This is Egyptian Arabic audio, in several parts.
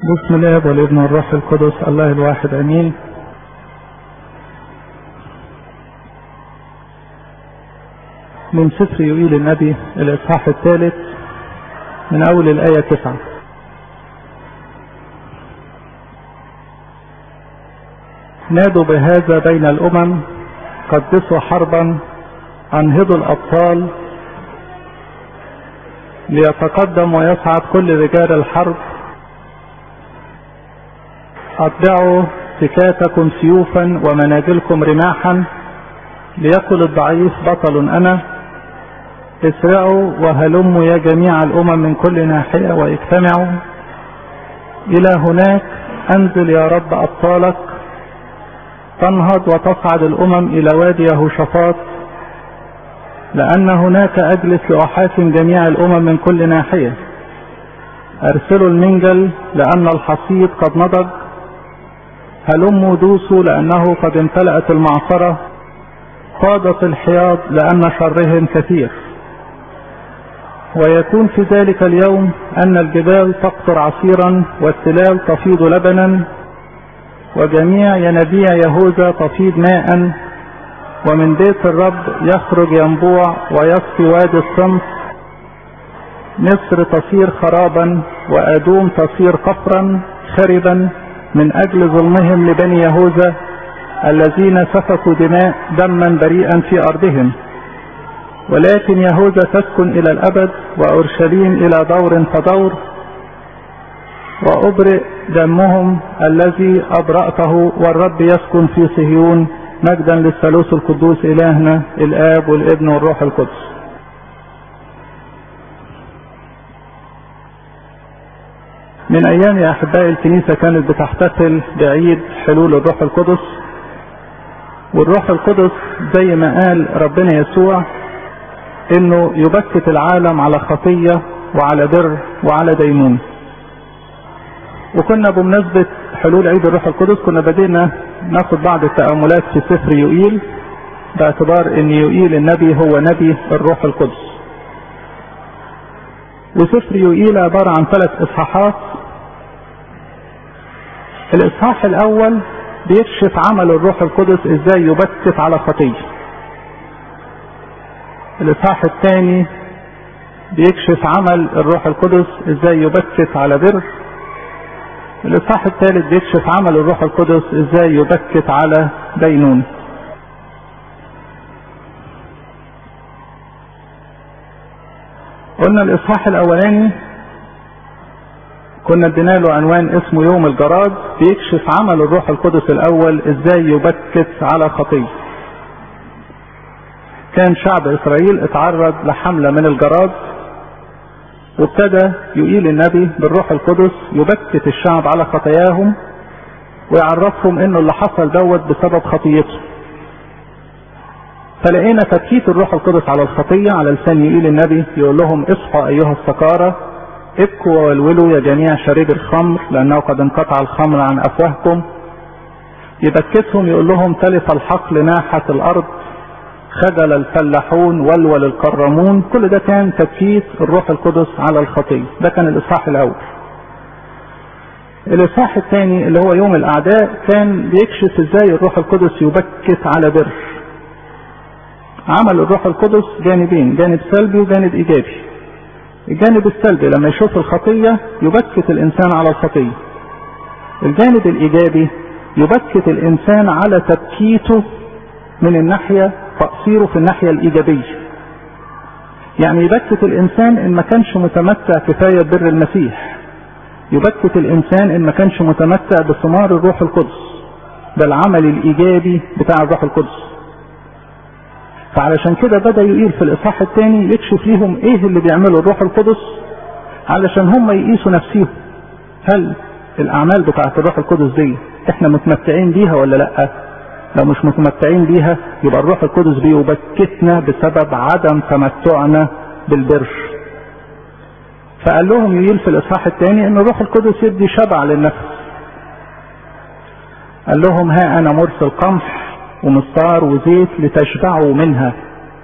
بسم الله والابن والروح القدس الله الواحد امين من سفر يوئيل النبي الاصحاح الثالث من اول الايه تسعه نادوا بهذا بين الامم قدسوا حربا انهضوا الابطال ليتقدم ويصعد كل رجال الحرب أتبعوا سكاتكم سيوفا ومناجلكم رماحا ليقل الضعيف بطل أنا اسرعوا وهلموا يا جميع الأمم من كل ناحية واجتمعوا إلى هناك أنزل يا رب أبطالك تنهض وتصعد الأمم إلى وادي يهوشافاط لأن هناك أجلس لأحاكم جميع الأمم من كل ناحية أرسلوا المنجل لأن الحصيد قد نضج هلموا دوسوا لأنه قد امتلأت المعصرة فاضت الحياض لأن شرهم كثير ويكون في ذلك اليوم أن الجبال تقطر عصيرا والتلال تفيض لبنا وجميع ينابيع يهوذا تفيض ماء ومن بيت الرب يخرج ينبوع ويسقي وادي الصمت مصر تصير خرابا وأدوم تصير قفرا خربا من أجل ظلمهم لبني يهوذا الذين سفكوا دماء دما بريئا في أرضهم ولكن يهوذا تسكن إلى الأبد وأورشليم إلى دور فدور وأبرئ دمهم الذي أبرأته والرب يسكن في صهيون مجدا للثالوث القدوس إلهنا الآب والابن والروح القدس من ايام يا احبائي الكنيسة كانت بتحتفل بعيد حلول الروح القدس والروح القدس زي ما قال ربنا يسوع انه يبكت العالم على خطية وعلى بر وعلى دينون وكنا بمناسبة حلول عيد الروح القدس كنا بدينا ناخد بعض التأملات في سفر يوئيل باعتبار ان يوئيل النبي هو نبي الروح القدس وسفر يوئيل عبارة عن ثلاث اصحاحات الاصحاح الاول بيكشف عمل الروح القدس ازاي يبكت على خطيه الاصحاح الثاني بيكشف عمل الروح القدس ازاي يبكت على بر الاصحاح الثالث بيكشف عمل الروح القدس ازاي يبكت على دينون قلنا الاصحاح الاولاني كنا ادينا له عنوان اسمه يوم الجراد بيكشف عمل الروح القدس الاول ازاي يبكت على خطيه كان شعب اسرائيل اتعرض لحمله من الجراد وابتدى يقيل النبي بالروح القدس يبكت الشعب على خطاياهم ويعرفهم انه اللي حصل دوت بسبب خطيته فلقينا تبكيت الروح القدس على الخطيه على لسان يقيل النبي يقول لهم اصحوا ايها السكاره ابكوا وولولوا يا جميع شاربي الخمر لانه قد انقطع الخمر عن افواهكم يبكتهم يقول لهم تلف الحقل ناحت الارض خجل الفلاحون ولول الكرمون كل ده كان تبكيت الروح القدس على الخطيه ده كان الاصحاح الاول الاصحاح الثاني اللي هو يوم الاعداء كان بيكشف ازاي الروح القدس يبكت على بر عمل الروح القدس جانبين جانب سلبي وجانب ايجابي الجانب السلبي لما يشوف الخطية يبكت الإنسان على الخطية الجانب الإيجابي يبكت الإنسان على تبكيته من الناحية تقصيره في الناحية الإيجابية يعني يبكت الإنسان إن ما كانش متمتع كفاية بر المسيح يبكت الإنسان إن ما كانش متمتع بثمار الروح القدس ده العمل الإيجابي بتاع الروح القدس فعلشان كده بدأ يقيل في الإصحاح الثاني يكشف ليهم إيه اللي بيعمله الروح القدس علشان هم يقيسوا نفسيهم هل الأعمال بتاعة الروح القدس دي إحنا متمتعين بيها ولا لأ؟ لو مش متمتعين بيها يبقى الروح القدس بيبكتنا بسبب عدم تمتعنا بالبر. فقال لهم يقيل في الإصحاح الثاني إن الروح القدس يدي شبع للنفس. قال لهم ها أنا مرسل قمح ومسطار وزيت لتشبعوا منها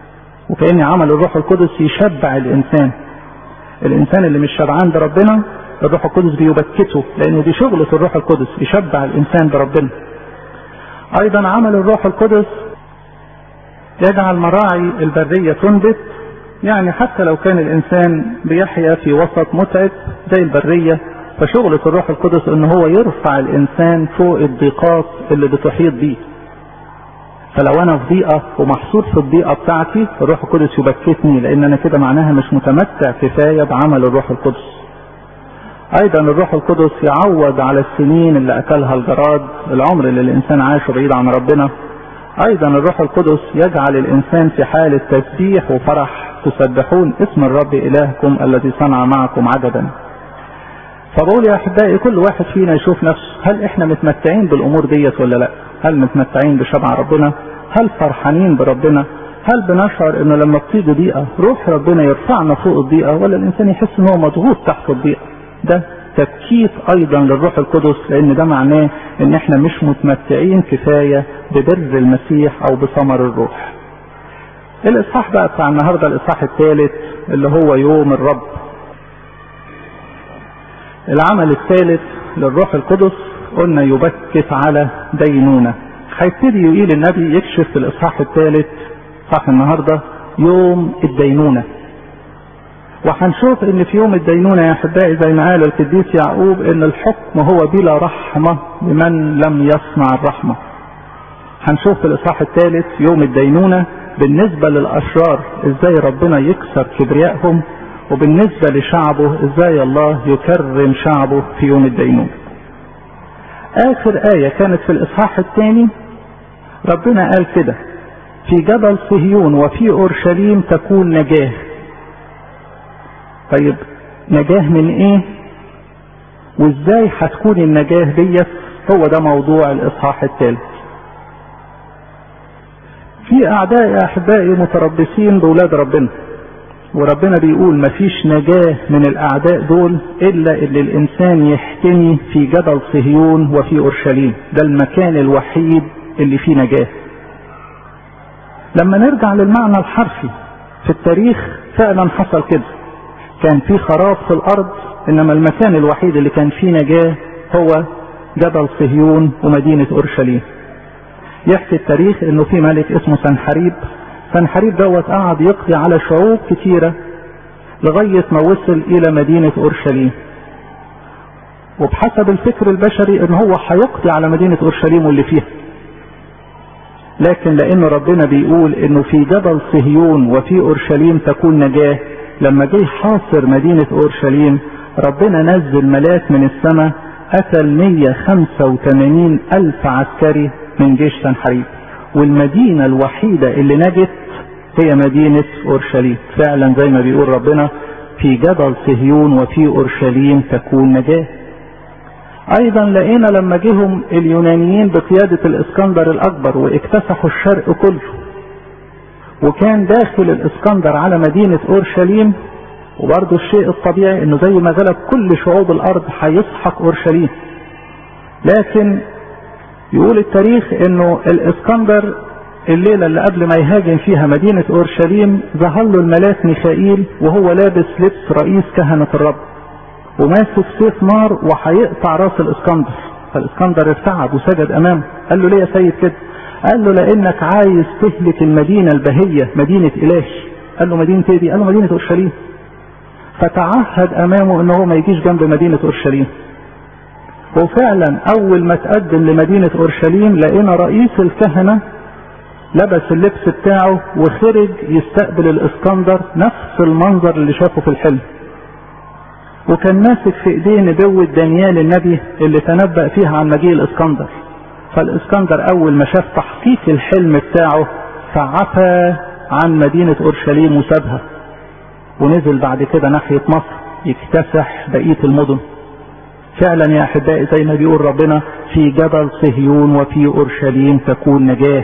وكأن عمل الروح القدس يشبع الإنسان الإنسان اللي مش شبعان بربنا الروح القدس بيبكته لان دي شغلة الروح القدس يشبع الانسان بربنا ايضا عمل الروح القدس يجعل مراعي البرية تنبت يعني حتى لو كان الانسان بيحيا في وسط متعب زي البرية فشغلة الروح القدس ان هو يرفع الانسان فوق الضيقات اللي بتحيط بيه فلو انا في ضيقه ومحصور في الضيقه بتاعتي الروح القدس يبكتني لان انا كده معناها مش متمتع كفايه بعمل الروح القدس. ايضا الروح القدس يعوض على السنين اللي اكلها الجراد العمر اللي الانسان عاشه بعيد عن ربنا. ايضا الروح القدس يجعل الانسان في حاله تسبيح وفرح تسبحون اسم الرب الهكم الذي صنع معكم عجبا. فبقول يا احبائي كل واحد فينا يشوف نفسه هل احنا متمتعين بالامور ديت ولا لا؟ هل متمتعين بشبع ربنا هل فرحانين بربنا هل بنشعر انه لما بتيجي ضيقه روح ربنا يرفعنا فوق الضيقه ولا الانسان يحس ان هو مضغوط تحت الضيقه ده تبكيت ايضا للروح القدس لان ده معناه ان احنا مش متمتعين كفايه ببر المسيح او بثمر الروح الاصحاح بقى بتاع النهارده الاصحاح الثالث اللي هو يوم الرب العمل الثالث للروح القدس قلنا يبكت على دينونة هيبتدي يقيل النبي يكشف في الإصحاح الثالث صح النهاردة يوم الدينونة وهنشوف ان في يوم الدينونة يا احبائي زي ما قال القديس يعقوب ان الحكم هو بلا رحمة لمن لم يصنع الرحمة هنشوف في الاصحاح الثالث يوم الدينونة بالنسبة للاشرار ازاي ربنا يكسر كبريائهم وبالنسبة لشعبه ازاي الله يكرم شعبه في يوم الدينونة اخر آية كانت في الاصحاح الثاني ربنا قال كده في جبل صهيون وفي اورشليم تكون نجاه طيب نجاه من ايه وازاي هتكون النجاه ديت هو ده موضوع الاصحاح الثالث في اعداء يا احبائي متربصين باولاد ربنا وربنا بيقول مفيش نجاة من الاعداء دول الا اللي الانسان يحتمي في جبل صهيون وفي اورشليم ده المكان الوحيد اللي فيه نجاة لما نرجع للمعنى الحرفي في التاريخ فعلا حصل كده كان في خراب في الارض انما المكان الوحيد اللي كان فيه نجاة هو جبل صهيون ومدينة اورشليم يحكي التاريخ انه في ملك اسمه سنحريب سنحريب دوت قعد يقضي على شعوب كتيرة لغاية ما وصل الى مدينة اورشليم وبحسب الفكر البشري ان هو هيقضي على مدينة اورشليم واللي فيها لكن لان ربنا بيقول انه في جبل صهيون وفي اورشليم تكون نجاة لما جه حاصر مدينة اورشليم ربنا نزل ملاك من السماء قتل 185 الف عسكري من جيش سنحريب والمدينة الوحيدة اللي نجت هي مدينة اورشليم فعلا زي ما بيقول ربنا في جبل صهيون وفي اورشليم تكون نجاة ايضا لقينا لما جيهم اليونانيين بقيادة الاسكندر الاكبر واكتسحوا الشرق كله وكان داخل الاسكندر على مدينة اورشليم وبرضه الشيء الطبيعي انه زي ما غلب كل شعوب الارض هيسحق اورشليم لكن يقول التاريخ انه الاسكندر الليله اللي قبل ما يهاجم فيها مدينه اورشليم ظهر له الملاك ميخائيل وهو لابس لبس رئيس كهنه الرب وماسك سيف نار وهيقطع راس الاسكندر فالاسكندر ارتعب وسجد امامه قال له ليه يا سيد كده قال له لانك عايز تهلك المدينه البهيه مدينه الهي قال له مدينه ايه دي قال له مدينه اورشليم فتعهد امامه ان هو ما يجيش جنب مدينه اورشليم وفعلا اول ما تقدم لمدينة اورشليم لقينا رئيس الكهنة لبس اللبس بتاعه وخرج يستقبل الاسكندر نفس المنظر اللي شافه في الحلم وكان ماسك في ايديه نبوة دانيال النبي اللي تنبأ فيها عن مجيء الاسكندر فالاسكندر اول ما شاف تحقيق الحلم بتاعه فعفى عن مدينة اورشليم وسابها ونزل بعد كده ناحية مصر يكتسح بقية المدن فعلا يا احبائي زي ما بيقول ربنا في جبل صهيون وفي اورشليم تكون نجاه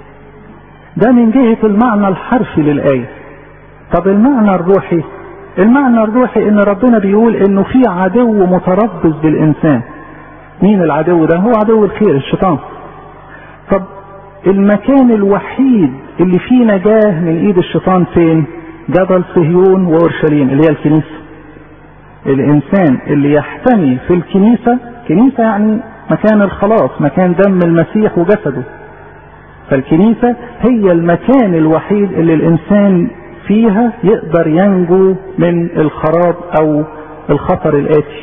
ده من جهة المعنى الحرفي للآية طب المعنى الروحي المعنى الروحي ان ربنا بيقول انه في عدو متربص بالانسان مين العدو ده هو عدو الخير الشيطان طب المكان الوحيد اللي فيه نجاة من ايد الشيطان فين جبل صهيون واورشليم اللي هي الكنيسة الانسان اللي يحتمي في الكنيسة كنيسة يعني مكان الخلاص مكان دم المسيح وجسده فالكنيسة هي المكان الوحيد اللي الانسان فيها يقدر ينجو من الخراب او الخطر الاتي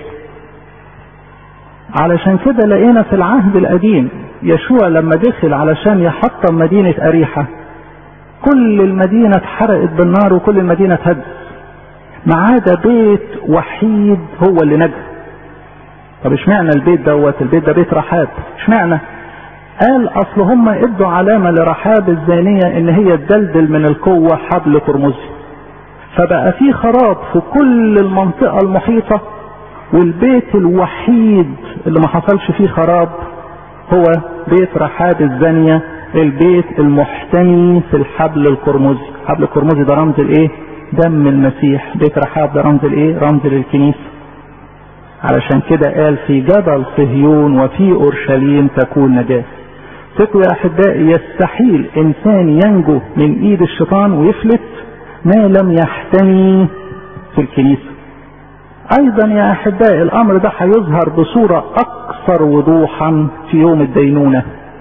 علشان كده لقينا في العهد القديم يشوع لما دخل علشان يحطم مدينة أريحة كل المدينة اتحرقت بالنار وكل المدينة اتهدت ما عدا بيت وحيد هو اللي نجا طب اشمعنى البيت دوت البيت ده بيت رحاب اشمعنى قال اصل هم ادوا علامة لرحاب الزانية ان هي تدلدل من القوة حبل قرمزي فبقى في خراب في كل المنطقة المحيطة والبيت الوحيد اللي ما حصلش فيه خراب هو بيت رحاب الزانية البيت المحتمي في الحبل القرمزي حبل القرمزي ده رمز الايه دم المسيح بيت رحاب ده رمز الايه رمز للكنيسة علشان كده قال في جبل صهيون وفي اورشليم تكون نجاة تقوا يا احبائي يستحيل انسان ينجو من ايد الشيطان ويفلت ما لم يحتمي في الكنيسة ايضا يا احبائي الامر ده هيظهر بصورة اكثر وضوحا في يوم الدينونة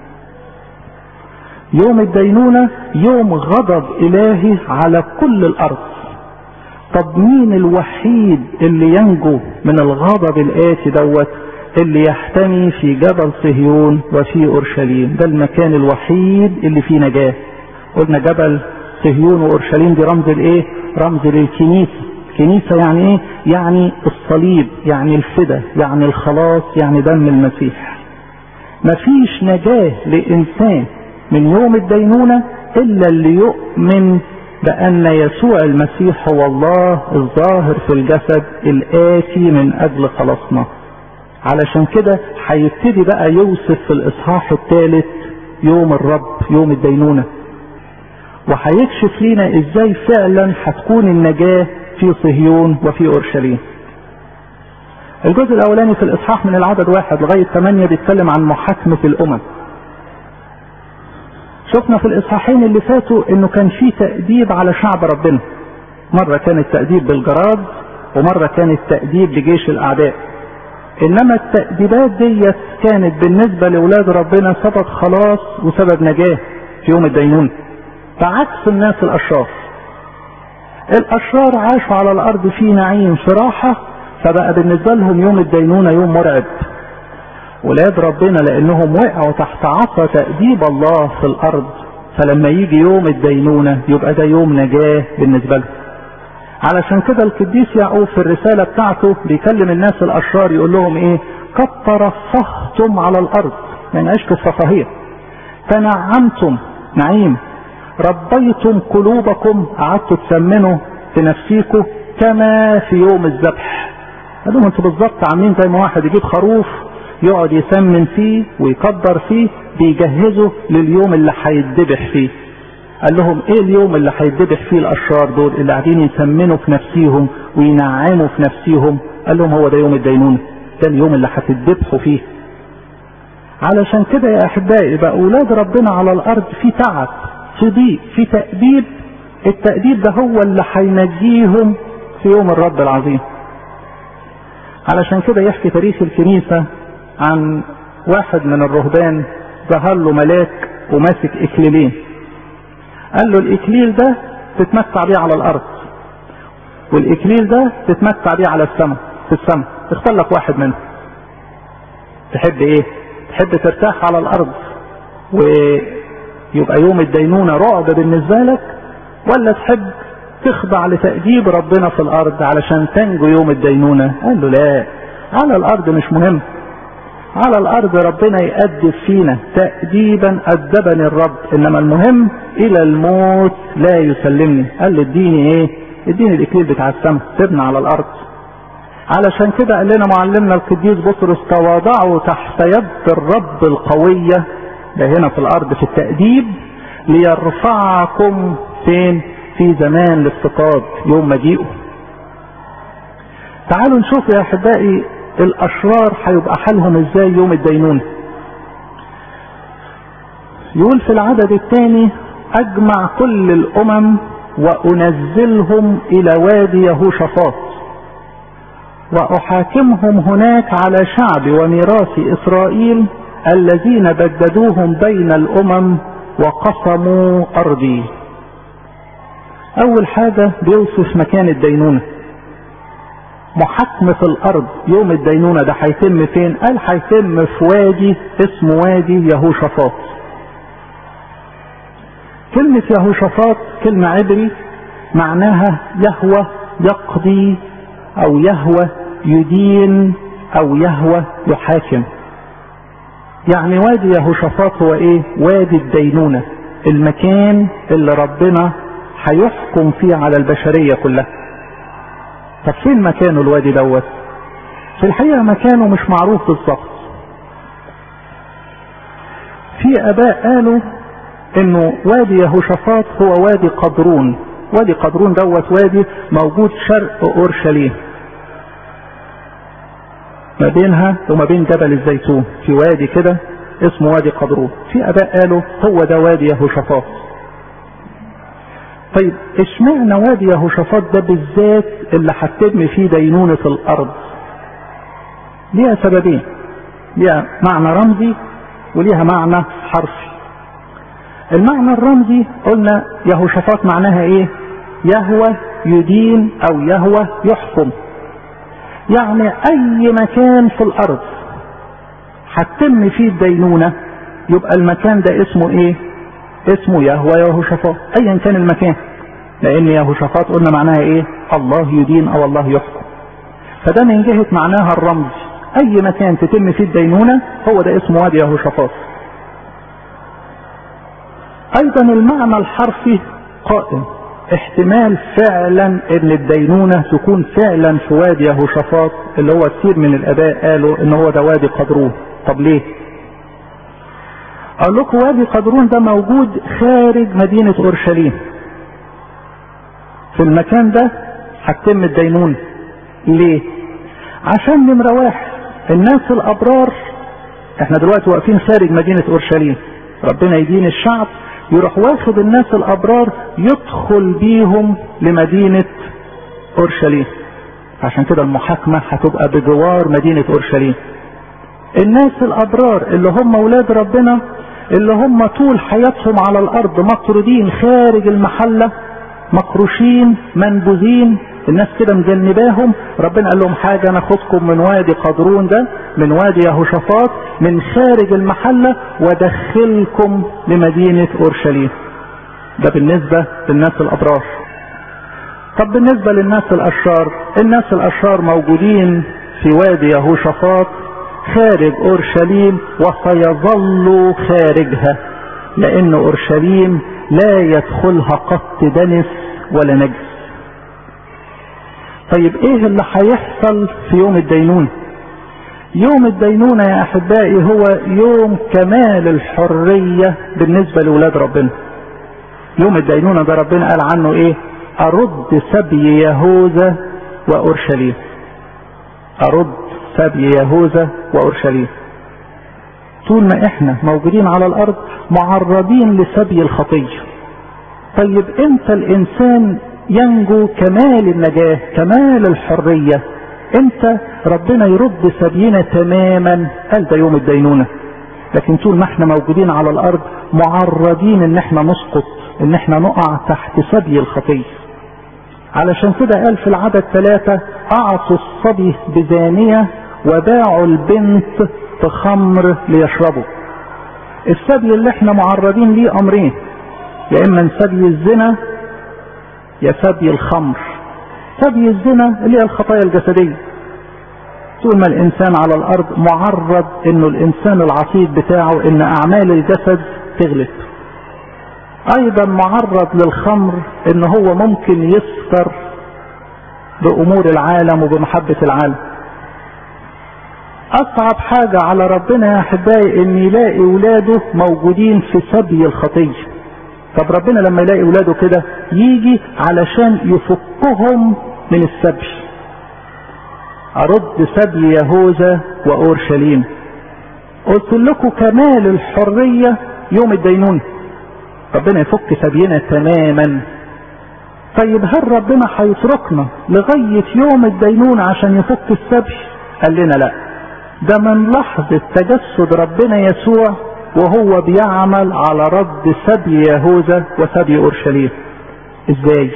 يوم الدينونة يوم غضب الهي على كل الارض طب مين الوحيد اللي ينجو من الغضب الاتي دوت اللي يحتمي في جبل صهيون وفي اورشليم ده المكان الوحيد اللي فيه نجاة قلنا جبل صهيون واورشليم دي رمز الايه رمز للكنيسة كنيسة يعني ايه يعني الصليب يعني الفدا يعني الخلاص يعني دم المسيح مفيش نجاة لإنسان من يوم الدينونة إلا اللي يؤمن بأن يسوع المسيح هو الله الظاهر في الجسد الآتي من أجل خلاصنا علشان كده هيبتدي بقى يوصف في الإصحاح الثالث يوم الرب يوم الدينونة وهيكشف لنا ازاي فعلا هتكون النجاة في صهيون وفي اورشليم الجزء الاولاني في الاصحاح من العدد واحد لغاية ثمانية بيتكلم عن محاكمة الامم شفنا في الاصحاحين اللي فاتوا انه كان في تأديب على شعب ربنا مرة كان التأديب بالجراد ومرة كان التأديب لجيش الاعداء انما التأديبات ديت كانت بالنسبة لاولاد ربنا سبب خلاص وسبب نجاة في يوم الدينون بعكس الناس الاشرار الاشرار عاشوا على الارض في نعيم في راحة فبقى بالنسبة لهم يوم الدينونة يوم مرعب ولاد ربنا لانهم وقعوا تحت عصا تأديب الله في الارض فلما يجي يوم الدينونة يبقى ده يوم نجاة بالنسبة لهم علشان كده القديس يعقوب في الرسالة بتاعته بيكلم الناس الاشرار يقول لهم ايه قد ترفهتم على الارض يعني عشتوا الرفاهية تنعمتم نعيم ربيتم قلوبكم قعدتوا تسمنوا في نفسيكم كما في يوم الذبح قال لهم انتوا بالظبط عاملين زي ما واحد يجيب خروف يقعد يسمن فيه ويكبر فيه بيجهزه لليوم اللي هيتذبح فيه قال لهم ايه اليوم اللي هيتذبح فيه الاشرار دول اللي قاعدين يسمنوا في نفسيهم وينعموا في نفسيهم قال لهم هو ده يوم الدينونة ده اليوم اللي هتتذبحوا فيه علشان كده يا احبائي يبقى اولاد ربنا على الارض في تعب في ضيق في تأديب التأديب ده هو اللي هينجيهم في يوم الرب العظيم علشان كده يحكي تاريخ الكنيسة عن واحد من الرهبان ظهر له ملاك وماسك اكليلين قال له الاكليل ده تتمتع بيه على الارض والاكليل ده تتمتع بيه على السماء في السماء اختار لك واحد منهم تحب ايه تحب ترتاح على الارض ويبقى يوم الدينونة رعب بالنسبة لك ولا تحب تخضع لتأديب ربنا في الارض علشان تنجو يوم الدينونة قال له لا على الارض مش مهم على الارض ربنا يأدب فينا تأديبا أدبني الرب انما المهم الى الموت لا يسلمني قال له اديني ايه اديني الاكليل بتاع السماء سيبنا على الارض علشان كده قال لنا معلمنا القديس بطرس تواضعوا تحت يد الرب القوية ده هنا في الارض في التأديب ليرفعكم فين في زمان الافتقاد يوم مجيئه تعالوا نشوف يا احبائي الاشرار هيبقى حالهم ازاي يوم الدينونة يقول في العدد الثاني اجمع كل الامم وانزلهم الى وادي يهوشافاط وأحاكمهم هناك على شعب وميراث إسرائيل الذين بددوهم بين الأمم وقسموا أرضي أول حاجة بيوصف مكان الدينونة محاكمة الأرض يوم الدينونة ده هيتم فين؟ قال هيتم في وادي اسمه وادي يهوشافاط. كلمة يهوشافاط كلمة عبري معناها يهوى يقضي أو يهوى يدين أو يهوى يحاكم. يعني وادي يهوشافاط هو إيه؟ وادي الدينونة. المكان اللي ربنا هيحكم فيه على البشرية كلها. طب فين مكانه الوادي دوت في الحقيقة مكانه مش معروف بالظبط في اباء قالوا انه وادي يهوشافاط هو وادي قدرون وادي قدرون دوت وادي موجود شرق اورشليم ما بينها وما بين جبل الزيتون في وادي كده اسمه وادي قدرون في اباء قالوا هو ده وادي يهوشافاط طيب اشمعنى وادي يهوشافاط ده بالذات اللي هتتم فيه دينونة الأرض؟ ليها سببين. ليها معنى رمزي وليها معنى حرفي. المعنى الرمزي قلنا يهوشافاط معناها ايه؟ يهوى يدين أو يهوى يحكم. يعني أي مكان في الأرض هتتم فيه الدينونة يبقى المكان ده اسمه ايه؟ اسمه يهوى يهوشافاط ايا كان المكان لان يهوشافاط قلنا معناها ايه الله يدين او الله يحكم فده من جهة معناها الرمز اي مكان تتم فيه الدينونة هو ده اسمه وادي يهوشافاط ايضا المعنى الحرفي قائم احتمال فعلا ان الدينونة تكون فعلا في وادي يهوشافاط اللي هو كثير من الاباء قالوا ان هو ده وادي قدرون طب ليه اقول لكم وادي قدرون ده موجود خارج مدينة اورشليم في المكان ده هتتم الدينونة ليه عشان نمرة واحد الناس الابرار احنا دلوقتي واقفين خارج مدينة اورشليم ربنا يدين الشعب يروح واخد الناس الابرار يدخل بيهم لمدينة اورشليم عشان كده المحاكمة هتبقى بجوار مدينة اورشليم الناس الابرار اللي هم اولاد ربنا اللي هم طول حياتهم على الارض مطرودين خارج المحلة مكروشين منبوذين الناس كده مجنباهم ربنا قال لهم حاجة ناخدكم من وادي قدرون ده من وادي يهوشافاط من خارج المحلة ودخلكم لمدينة اورشليم ده بالنسبة للناس الابرار طب بالنسبة للناس الاشرار الناس الاشرار موجودين في وادي يهوشافاط خارج اورشليم وسيظلوا خارجها لان اورشليم لا يدخلها قط دنس ولا نجس طيب ايه اللي هيحصل في يوم الدينونة يوم الدينونة يا احبائي هو يوم كمال الحرية بالنسبة لولاد ربنا يوم الدينونة ده ربنا قال عنه ايه ارد سبي يهوذا واورشليم ارد سبي يهوذا واورشليم طول ما احنا موجودين على الارض معرضين لسبي الخطيه طيب امتى الانسان ينجو كمال النجاه كمال الحريه امتى ربنا يرد سبينا تماما قال ده يوم الدينونه لكن طول ما احنا موجودين على الارض معرضين ان احنا نسقط ان احنا نقع تحت سبي الخطيه علشان كده قال في العدد ثلاثة أعطوا الصبي بزانية وباعوا البنت بخمر ليشربوا السبي اللي احنا معرضين ليه أمرين يا إما سبي الزنا يا سبي الخمر سبي الزنا اللي هي الخطايا الجسدية طول ما الإنسان على الأرض معرض إنه الإنسان العتيق بتاعه إن أعمال الجسد تغلب ايضا معرض للخمر ان هو ممكن يسكر بامور العالم وبمحبة العالم اصعب حاجة على ربنا يا احبائي ان يلاقي ولاده موجودين في سبي الخطية طب ربنا لما يلاقي ولاده كده يجي علشان يفكهم من السبي ارد سبي يهوذا واورشليم قلت لكم كمال الحرية يوم الدينونه ربنا يفك سبينا تماما طيب هل ربنا هيتركنا لغاية يوم الدينونة عشان يفك السبي قال لنا لا ده من لحظة تجسد ربنا يسوع وهو بيعمل على رد سبي يهوذا وسبي اورشليم ازاي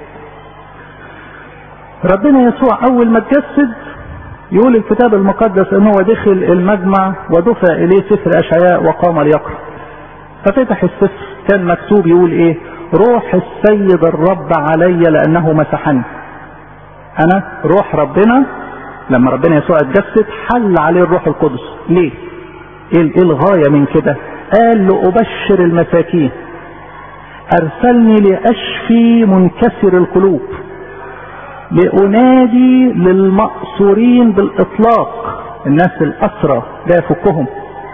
ربنا يسوع اول ما اتجسد يقول الكتاب المقدس ان هو دخل المجمع ودفع اليه سفر اشعياء وقام ليقرا ففتح السفر كان مكتوب يقول ايه روح السيد الرب علي لانه مسحني انا روح ربنا لما ربنا يسوع اتجسد حل عليه الروح القدس ليه ايه الغايه من كده قال لابشر المساكين ارسلني لاشفي منكسر القلوب لانادي للمأسورين بالاطلاق الناس الاسرى لا يفكهم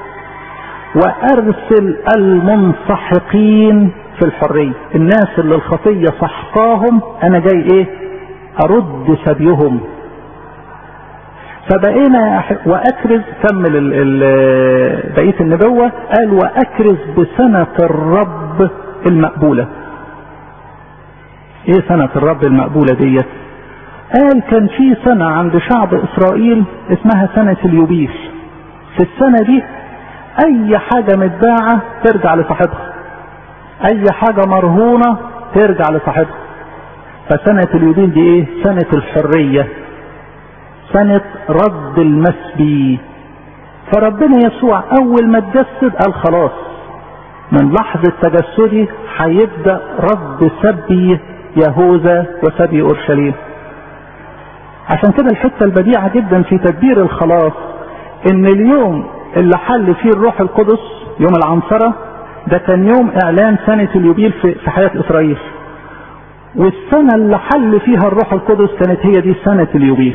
وارسل المنسحقين في الحريه الناس اللي الخطيه سحقاهم انا جاي ايه ارد سبيهم فبقينا واكرز كمل ال ال بقيه النبوه قال واكرز بسنه الرب المقبوله ايه سنه الرب المقبوله ديت قال كان في سنه عند شعب اسرائيل اسمها سنه اليوبيل في السنه دي اي حاجه متباعه ترجع لصاحبها اي حاجه مرهونه ترجع لصاحبها فسنه اليوبيل دي ايه سنه الحريه سنة رد المسبي فربنا يسوع أول ما اتجسد قال خلاص من لحظة تجسدي هيبدأ رد سبي يهوذا وسبي أورشليم عشان كده الحتة البديعة جدا في تدبير الخلاص إن اليوم اللي حل فيه الروح القدس يوم العنصرة ده كان يوم إعلان سنة اليوبيل في حياة إسرائيل والسنة اللي حل فيها الروح القدس كانت هي دي سنة اليوبيل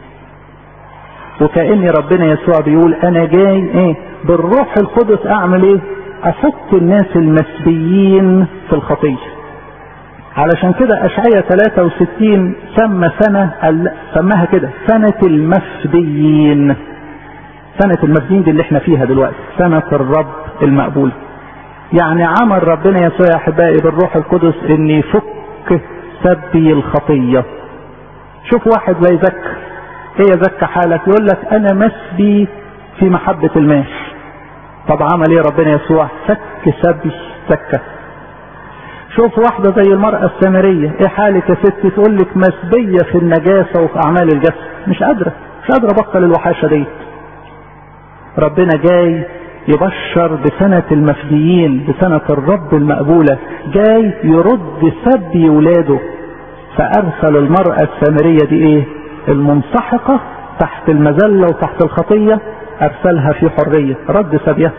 وكأن ربنا يسوع بيقول انا جاي ايه بالروح القدس اعمل ايه افك الناس المسبيين في الخطية علشان كده اشعية 63 سمى سنة سماها كده سنة المفديين سنة المفديين دي اللي احنا فيها دلوقتي سنة الرب المقبول يعني عمل ربنا يسوع يا احبائي بالروح القدس ان يفك سبي الخطية شوف واحد زي زكا ايه زكى حالك يقول لك انا مسبي في محبة المال طب عمل ايه ربنا يسوع فك سبي سكة شوف واحدة زي المرأة السامرية ايه حالك يا ستي تقول لك مسبية في النجاسة وفي اعمال الجسد مش قادرة مش قادرة ابطل الوحاشة دي ربنا جاي يبشر بسنة المفديين بسنة الرب المقبولة جاي يرد سبي ولاده فارسل المرأة السامرية دي ايه المنسحقة تحت المذلة وتحت الخطية أرسلها في حرية رد سبيها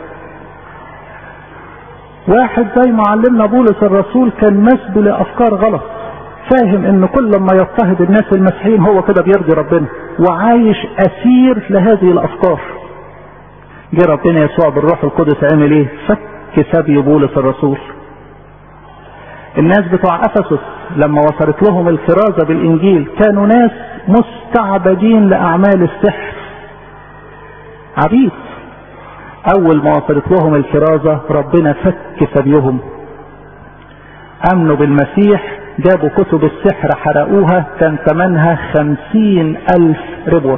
واحد زي معلمنا بولس الرسول كان مسبي لأفكار غلط فاهم ان كل ما يضطهد الناس المسيحيين هو كده بيرضي ربنا وعايش اسير لهذه الافكار جه ربنا يسوع بالروح القدس عمل ايه فك سبي بولس الرسول الناس بتوع افسس لما وصلت لهم الكرازة بالانجيل كانوا ناس مستعبدين لاعمال السحر عبيد اول ما وصلت لهم الكرازة ربنا فك سبيهم امنوا بالمسيح جابوا كتب السحر حرقوها كان ثمنها خمسين الف ربوة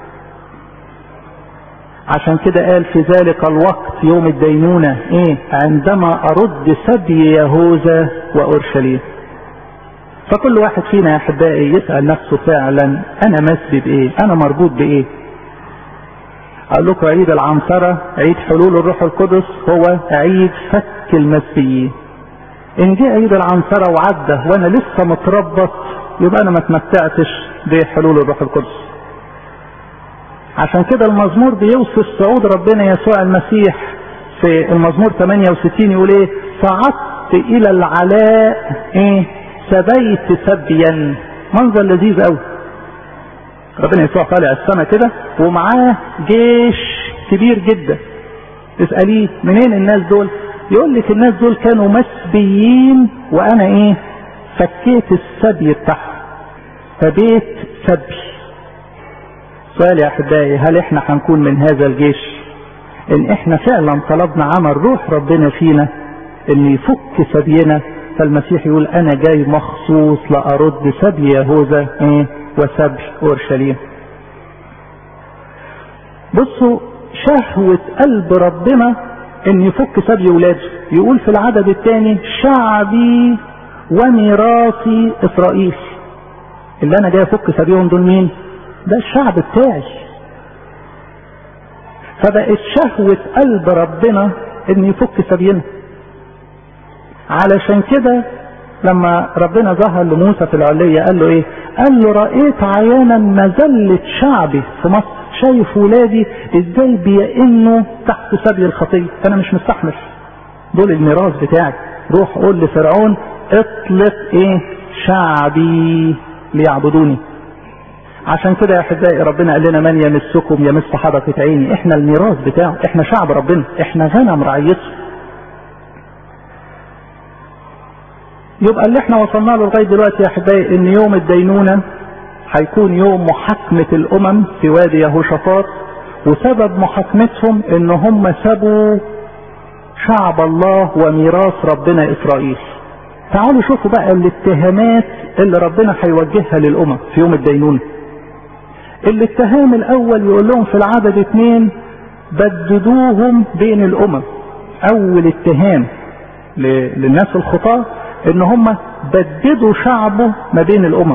عشان كده قال في ذلك الوقت يوم الدينونة ايه عندما ارد سبي يهوذا واورشليم فكل واحد فينا يا احبائي يسأل نفسه فعلا انا مسبي بايه انا مربوط بايه اقول لكم عيد العنصرة عيد حلول الروح القدس هو عيد فك المسبيين ان جه عيد العنصرة وعدى وانا لسه متربط يبقى انا ما تمتعتش بحلول الروح القدس عشان كده المزمور بيوصف صعود ربنا يسوع المسيح في المزمور 68 يقول ايه صعدت الى العلاء ايه سبيت سبيا منظر لذيذ قوي ربنا يسوع طالع السما كده ومعاه جيش كبير جدا اسأليه منين الناس دول يقول لك الناس دول كانوا مسبيين وانا ايه فكيت السبي بتاعهم فبيت سبي سؤال يا احبائي هل احنا هنكون من هذا الجيش ان احنا فعلا طلبنا عمل روح ربنا فينا ان يفك سبينا فالمسيح يقول انا جاي مخصوص لارد سبي يهوذا ايه وسبي اورشليم بصوا شهوة قلب ربنا ان يفك سبي ولاده يقول في العدد الثاني شعبي وميراثي اسرائيل اللي انا جاي افك سبيهم دول مين ده الشعب بتاعي فبقت شهوة قلب ربنا ان يفك سبينا علشان كده لما ربنا ظهر لموسى في العلية قال له ايه قال له رأيت عيانا مذلة شعبي في مصر شايف ولادي ازاي بيئنوا تحت سبي الخطية انا مش مستحمل دول الميراث بتاعي روح قول لفرعون اطلق ايه شعبي ليعبدوني عشان كده يا احبائي ربنا قال لنا من يمسكم يمس حركة عيني احنا الميراث بتاعه احنا شعب ربنا احنا غنم رعيته يبقى اللي احنا وصلنا له لغايه دلوقتي يا احبائي ان يوم الدينونه هيكون يوم محاكمه الامم في وادي يهوشافاط وسبب محاكمتهم ان هم سبوا شعب الله وميراث ربنا اسرائيل تعالوا شوفوا بقى الاتهامات اللي ربنا هيوجهها للامم في يوم الدينونه الاتهام الاول يقول لهم في العدد اثنين بددوهم بين الامم اول اتهام للناس الخطاه ان هم بددوا شعبه ما بين الامم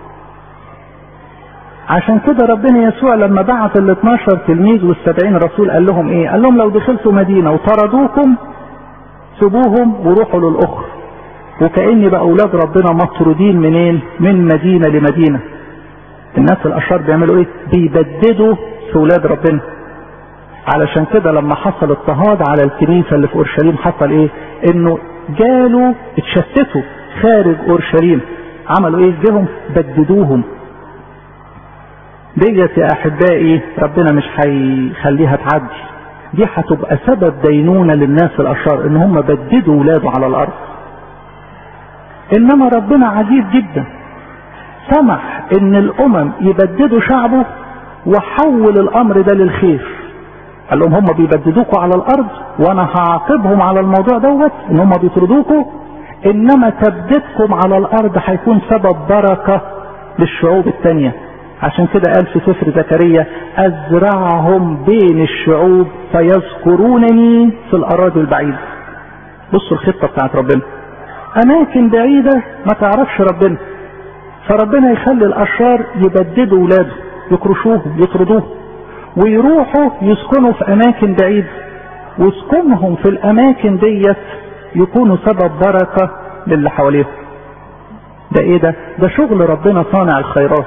عشان كده ربنا يسوع لما بعت ال 12 تلميذ والسبعين رسول قال لهم ايه قال لهم لو دخلتوا مدينة وطردوكم سيبوهم وروحوا للاخر وكأن بقى اولاد ربنا مطرودين منين من مدينة لمدينة الناس الاشرار بيعملوا ايه بيبددوا في اولاد ربنا علشان كده لما حصل اضطهاد على الكنيسة اللي في اورشليم حصل ايه انه جالوا اتشتتوا خارج اورشليم عملوا ايه جهم بددوهم ديت يا احبائي ربنا مش هيخليها تعدي دي هتبقى سبب دينونة للناس الاشرار ان هم بددوا ولاده على الارض انما ربنا عجيب جدا سمح ان الامم يبددوا شعبه وحول الامر ده للخير قال لهم هم بيبددوكوا على الارض وانا هعاقبهم على الموضوع دوت ان هم بيطردوكوا انما تبديدكم على الارض هيكون سبب بركة للشعوب التانية عشان كده قال في سفر زكريا ازرعهم بين الشعوب فيذكرونني في الاراضي البعيدة بصوا الخطة بتاعت ربنا اماكن بعيدة ما تعرفش ربنا فربنا يخلي الاشرار يبددوا ولاده يكرشوهم يطردوهم ويروحوا يسكنوا في اماكن بعيدة وسكنهم في الاماكن ديت يكونوا سبب بركة للي حواليهم ده ايه ده ده شغل ربنا صانع الخيرات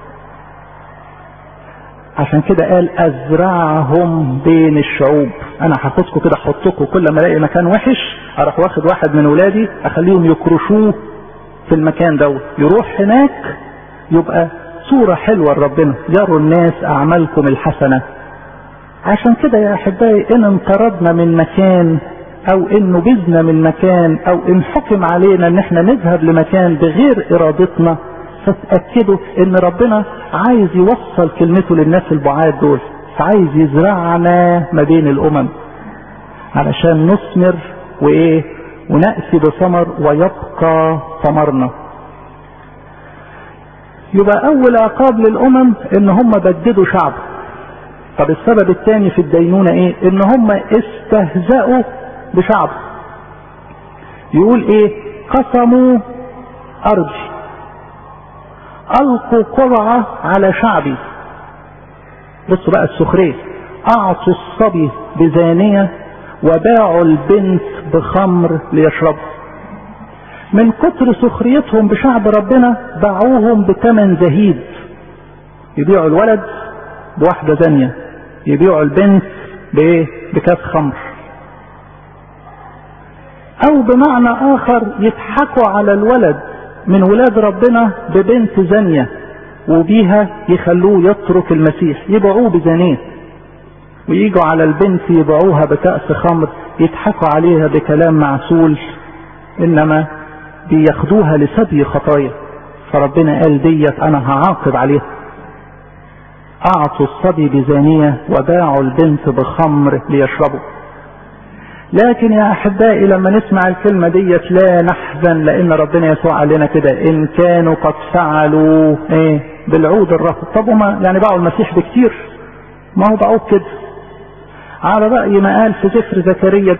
عشان كده قال ازرعهم بين الشعوب انا هاخدكم كده احطكم كل ما الاقي مكان وحش اروح واخد واحد من ولادي اخليهم يكرشوه في المكان دوت يروح هناك يبقى صورة حلوة لربنا يروا الناس اعمالكم الحسنة عشان كده يا احبائي ان انطردنا من مكان او ان نبذنا من مكان او ان حكم علينا ان احنا نذهب لمكان بغير ارادتنا فتأكدوا ان ربنا عايز يوصل كلمته للناس البعاد دول عايز يزرعنا ما بين الامم علشان نثمر وايه ونأتي بثمر ويبقى ثمرنا يبقى اول عقاب للامم ان هم بددوا شعب طب السبب الثاني في الدينونة ايه ان هم استهزأوا بشعب يقول ايه قسموا ارضي القوا قرعة على شعبي بصوا بقى السخرية اعطوا الصبي بزانية وباعوا البنت بخمر ليشربوا من كتر سخريتهم بشعب ربنا باعوهم بثمن زهيد يبيعوا الولد بواحدة زانية يبيعوا البنت بايه بكاس خمر او بمعنى اخر يضحكوا على الولد من ولاد ربنا ببنت زانية وبيها يخلوه يترك المسيح يبيعوه بزانيه ويجوا على البنت يبيعوها بكأس خمر يضحكوا عليها بكلام معسول انما بياخدوها لسبي خطايا فربنا قال ديت انا هعاقب عليها اعطوا الصبي بزانية وباعوا البنت بخمر ليشربوا لكن يا احبائي لما نسمع الكلمة ديت لا نحزن لان ربنا يسوع قال لنا كده ان كانوا قد فعلوا ايه بالعود الرفض طب هما يعني باعوا المسيح بكتير ما هو باعوه كده على رأي ما قال في سفر زكريا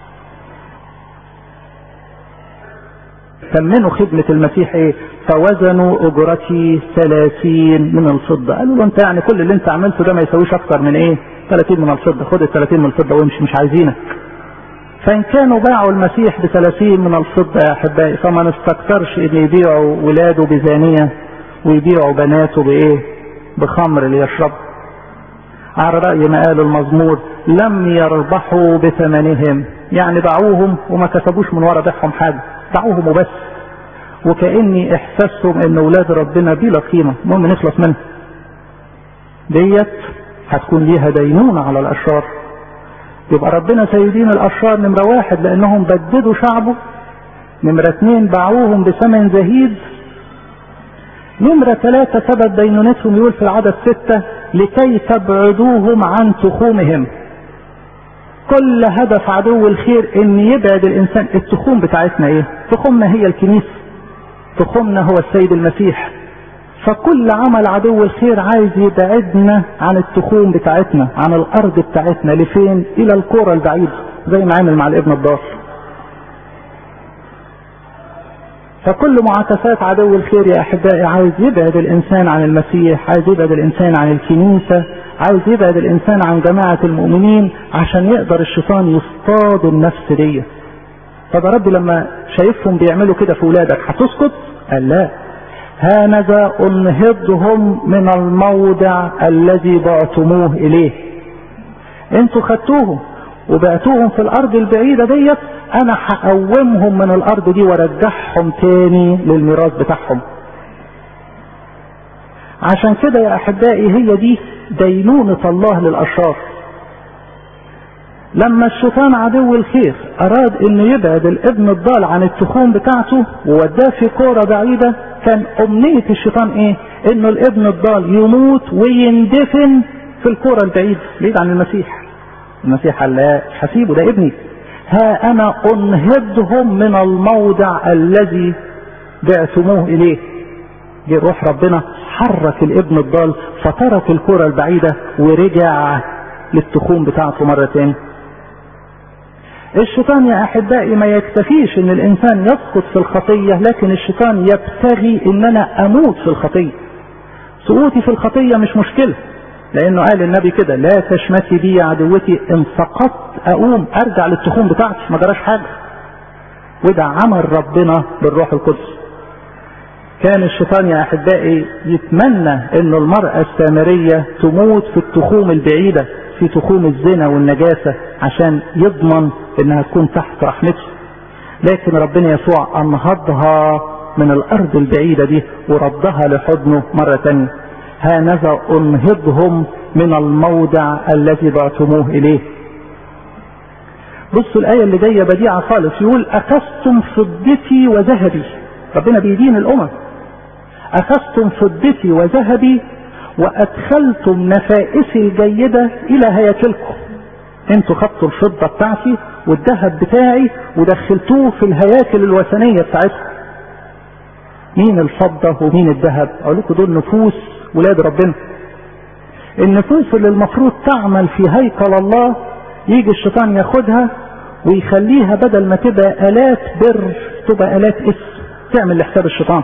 ثمنوا خدمة المسيح ايه فوزنوا اجرتي ثلاثين من الفضة قالوا له انت يعني كل اللي انت عملته ده ما يسويش اكتر من ايه 30 من الفضة خد ال 30 من الفضة وامشي مش عايزينك فان كانوا باعوا المسيح ب 30 من الفضة يا احبائي فما نستكترش ان يبيعوا ولاده بزانية ويبيعوا بناته بايه بخمر ليشرب على رأي ما قال المزمور لم يربحوا بثمنهم يعني باعوهم وما كسبوش من ورا بيعهم حاجة باعوهم وبس وكأني احساسهم ان اولاد ربنا بلا قيمة المهم نخلص منها ديت هتكون ليها دينونة على الاشرار يبقى ربنا سيدين الاشرار نمرة واحد لانهم بددوا شعبه نمرة اتنين باعوهم بثمن زهيد نمرة ثلاثة سبب دينونتهم يقول في العدد ستة لكي تبعدوهم عن تخومهم كل هدف عدو الخير ان يبعد الانسان التخوم بتاعتنا ايه تخومنا هي الكنيسة تخومنا هو السيد المسيح فكل عمل عدو الخير عايز يبعدنا عن التخوم بتاعتنا عن الارض بتاعتنا لفين الى الكرة البعيدة زي ما عمل مع الابن الضال فكل معاكسات عدو الخير يا احبائي عايز يبعد الانسان عن المسيح عايز يبعد الانسان عن الكنيسة عايز يبعد الانسان عن جماعة المؤمنين عشان يقدر الشيطان يصطاد النفس دي طب يا رب لما شايفهم بيعملوا كده في ولادك هتسكت قال لا هانذا انهضهم من الموضع الذي بعتموه اليه انتوا خدتوهم وبعتوهم في الارض البعيدة ديت انا هقومهم من الارض دي وارجعهم تاني للميراث بتاعهم عشان كده يا احبائي هي دي دينونة الله للاشرار لما الشيطان عدو الخير اراد انه يبعد الابن الضال عن التخوم بتاعته ووداه في كورة بعيدة كان امنية الشيطان ايه انه الابن الضال يموت ويندفن في الكورة البعيدة بعيد عن المسيح المسيح قال لا حسيبه ده ابني ها انا انهضهم من الموضع الذي بعتموه اليه جه روح ربنا حرك الابن الضال فترك الكرة البعيدة ورجع للتخوم بتاعته مرة تاني الشيطان يا احبائي ما يكتفيش ان الانسان يسقط في الخطية لكن الشيطان يبتغي ان انا اموت في الخطية سقوطي في الخطية مش مشكلة لانه قال النبي كده لا تشمتي بي يا عدوتي ان سقطت اقوم ارجع للتخوم بتاعتي ما جراش حاجة وده عمل ربنا بالروح القدس كان الشيطان يا احبائي يتمنى ان المرأة السامرية تموت في التخوم البعيدة في تخوم الزنا والنجاسة عشان يضمن انها تكون تحت رحمته لكن ربنا يسوع انهضها من الارض البعيدة دي وردها لحضنه مرة تانية هانذا انهضهم من الموضع الذي بعتموه اليه بصوا الآية اللي جاية بديعة خالص يقول أخذتم فضتي وذهبي ربنا بيدين الأمم أخذتم فضتي وذهبي وأدخلتم نفائسي الجيدة إلى هياكلكم انتوا خدتوا الفضة بتاعتي والذهب بتاعي ودخلتوه في الهياكل الوثنية بتاعتكم مين الفضة ومين الذهب اقول لكم دول نفوس ولاد ربنا النفوس اللي المفروض تعمل في هيكل الله يجي الشيطان ياخدها ويخليها بدل ما تبقى الات بر تبقى الات اسم تعمل لحساب الشيطان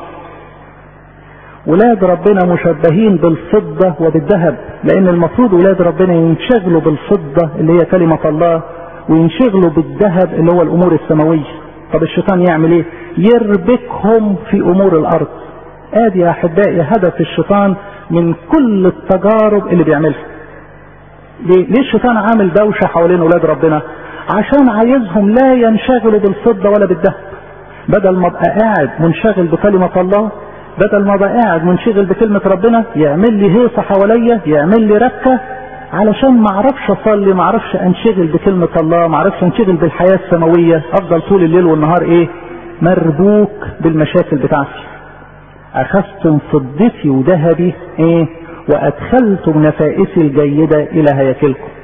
ولاد ربنا مشبهين بالفضة وبالذهب لان المفروض ولاد ربنا ينشغلوا بالفضة اللي هي كلمة الله وينشغلوا بالذهب اللي هو الامور السماوية طب الشيطان يعمل ايه يربكهم في امور الارض ادي يا احبائي هدف الشيطان من كل التجارب اللي بيعملها ليه, ليه الشيطان عامل دوشة حوالين ولاد ربنا عشان عايزهم لا ينشغلوا بالفضة ولا بالذهب بدل ما ابقى قاعد منشغل بكلمة الله بدل ما ابقى قاعد منشغل بكلمة ربنا يعمل لي هيصة حواليا يعمل لي ركة علشان ما اعرفش اصلي ما اعرفش انشغل بكلمة الله ما اعرفش انشغل بالحياة السماوية افضل طول الليل والنهار ايه مربوك بالمشاكل بتاعتي اخذتم فضتي وذهبي ايه وادخلتم نفائسي الجيدة الى هياكلكم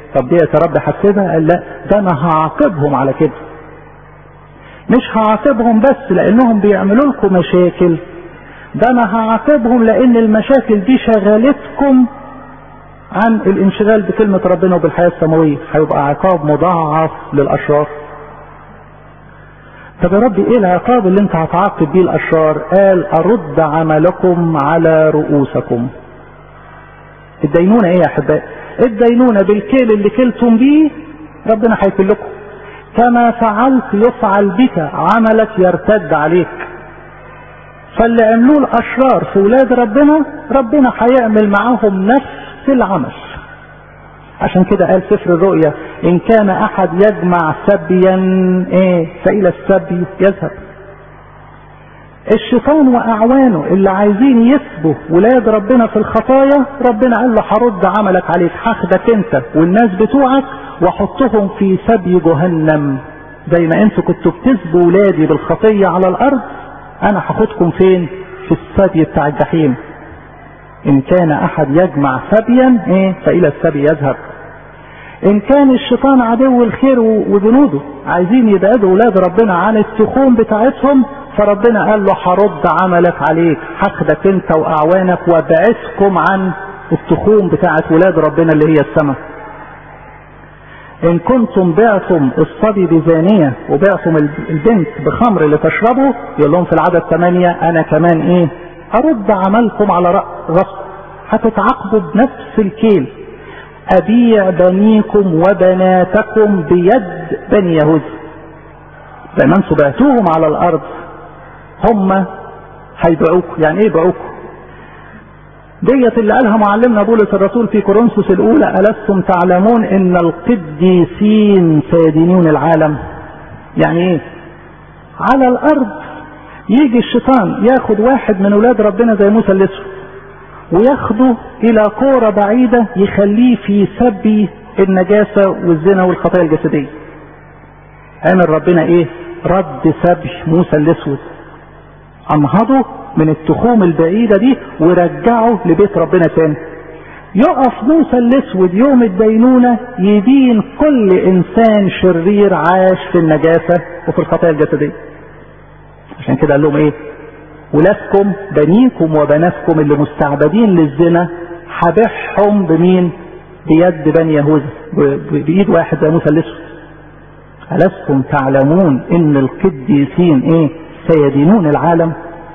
طب دي يا رب حسبها قال لا ده انا هعاقبهم على كده مش هعاقبهم بس لانهم بيعملوا لكم مشاكل ده انا هعاقبهم لان المشاكل دي شغلتكم عن الانشغال بكلمة ربنا وبالحياة السماوية هيبقى عقاب مضاعف للاشرار طب يا رب ايه العقاب اللي انت هتعاقب بيه الاشرار قال ارد عملكم على رؤوسكم الدينونة ايه يا احبائي الدينونة بالكيل اللي كلتم بيه ربنا هيكل لكم كما فعلت يفعل بك عملك يرتد عليك فاللي عملوه الاشرار في ولاد ربنا ربنا هيعمل معاهم نفس العمل عشان كده قال سفر الرؤيا ان كان احد يجمع سبيا ايه فالى السبي يذهب الشيطان واعوانه اللي عايزين يسبوا ولاد ربنا في الخطايا ربنا قال له هرد عملك عليك هاخدك انت والناس بتوعك واحطهم في سبي جهنم زي ما انتوا كنتوا بتسبوا ولادي بالخطيه على الارض انا هاخدكم فين في السبي بتاع الجحيم ان كان احد يجمع سبيا ايه فالى السبي يذهب ان كان الشيطان عدو الخير وجنوده عايزين يبعدوا ولاد ربنا عن التخوم بتاعتهم فربنا قال له هرد عملك عليك هاخدك انت واعوانك وابعدكم عن التخوم بتاعت ولاد ربنا اللي هي السماء ان كنتم بعتم الصبي بزانية وبعتم البنت بخمر لتشربوا يقول لهم في العدد ثمانية انا كمان ايه ارد عملكم على رأس هتتعاقبوا بنفس الكيل ابيع بنيكم وبناتكم بيد بني يهوذا زي ما انتم بعتوهم على الارض هم هيبيعوكم يعني ايه يبيعوكم ديت اللي قالها معلمنا بولس الرسول في كورنثوس الاولى الستم تعلمون ان القديسين سيدينون العالم يعني ايه على الارض يجي الشيطان ياخد واحد من اولاد ربنا زي موسى الاسود وياخده الى كورة بعيدة يخليه في سبي النجاسة والزنا والخطايا الجسدية عمل ربنا ايه رد سبي موسى الاسود انهضه من التخوم البعيدة دي ورجعه لبيت ربنا تاني يقف موسى الاسود يوم الدينونة يدين كل انسان شرير عاش في النجاسة وفي الخطايا الجسدية عشان كده قال لهم ايه ولادكم بنيكم وبناتكم اللي مستعبدين للزنا حبحهم بمين بيد بني يهوذا بايد واحد زي موسى الاسود ألستم تعلمون ان القديسين ايه سيدينون العالم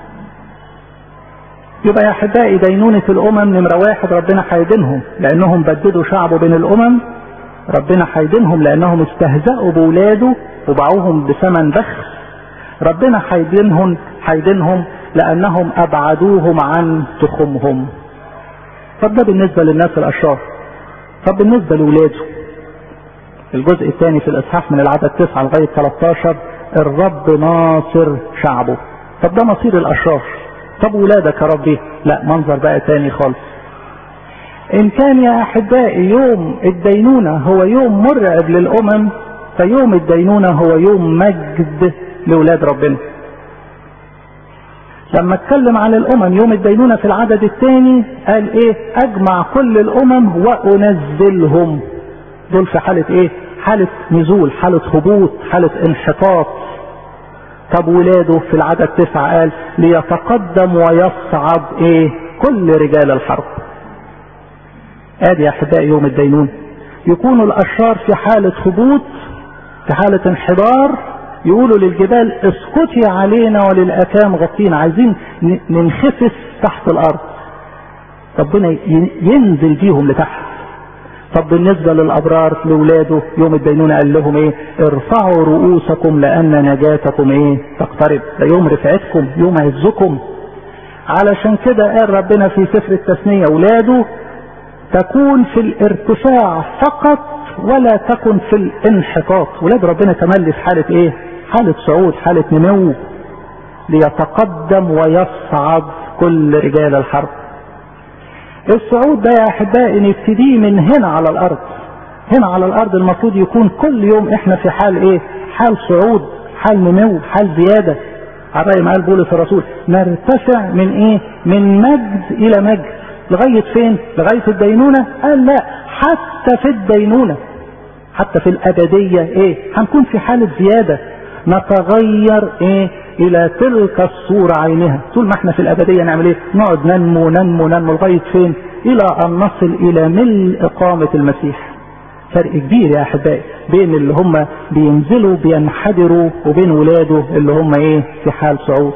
يبقى يا احبائي دينونة الامم نمرة واحد ربنا هيدينهم لانهم بددوا شعبه بين الامم ربنا هيدينهم لانهم استهزأوا بولاده وباعوهم بثمن بخس ربنا هيدينهم هيدينهم لانهم ابعدوهم عن تخمهم طب ده بالنسبة للناس الاشرار طب بالنسبة لولاده الجزء الثاني في الاصحاح من العدد 9 لغاية 13 الرب ناصر شعبه طب ده مصير الاشرار طب ولادك يا ربي لا منظر بقى تاني خالص ان كان يا احبائي يوم الدينونة هو يوم مرعب للامم فيوم الدينونة هو يوم مجد لولاد ربنا لما اتكلم عن الامم يوم الدينونة في العدد الثاني قال ايه اجمع كل الامم وانزلهم دول في حالة ايه حالة نزول حالة هبوط حالة انحطاط طب ولاده في العدد تسعة قال ليتقدم ويصعد ايه كل رجال الحرب ادي يا احبائي يوم الدينون يكون الاشرار في حالة هبوط في حالة انحدار يقولوا للجبال اسقطي علينا وللاكام غطينا عايزين ننخفس تحت الارض ربنا ينزل بيهم لتحت طب بالنسبة للأبرار لولاده يوم الدينونة قال لهم ايه ارفعوا رؤوسكم لأن نجاتكم ايه تقترب ده يوم رفعتكم يوم عزكم علشان كده قال ربنا في سفر التثنية ولاده تكون في الارتفاع فقط ولا تكن في الانحطاط ولاد ربنا تملي في حالة ايه حالة صعود حالة نمو ليتقدم ويصعد كل رجال الحرب الصعود ده يا احبائي نبتديه من هنا على الارض هنا على الارض المفروض يكون كل يوم احنا في حال ايه حال صعود حال نمو حال زيادة على رأي ما قال بولس الرسول نرتفع من ايه من مجد الى مجد لغاية فين لغاية الدينونة قال لا حتى في الدينونة حتى في الأبدية ايه هنكون في حالة زيادة نتغير ايه الى تلك الصورة عينها طول ما احنا في الابدية نعمل ايه نقعد ننمو ننمو ننمو لغاية فين الى ان نصل الى ملء اقامة المسيح فرق كبير يا احبائي بين اللي هم بينزلوا بينحدروا وبين ولاده اللي هم ايه في حال صعود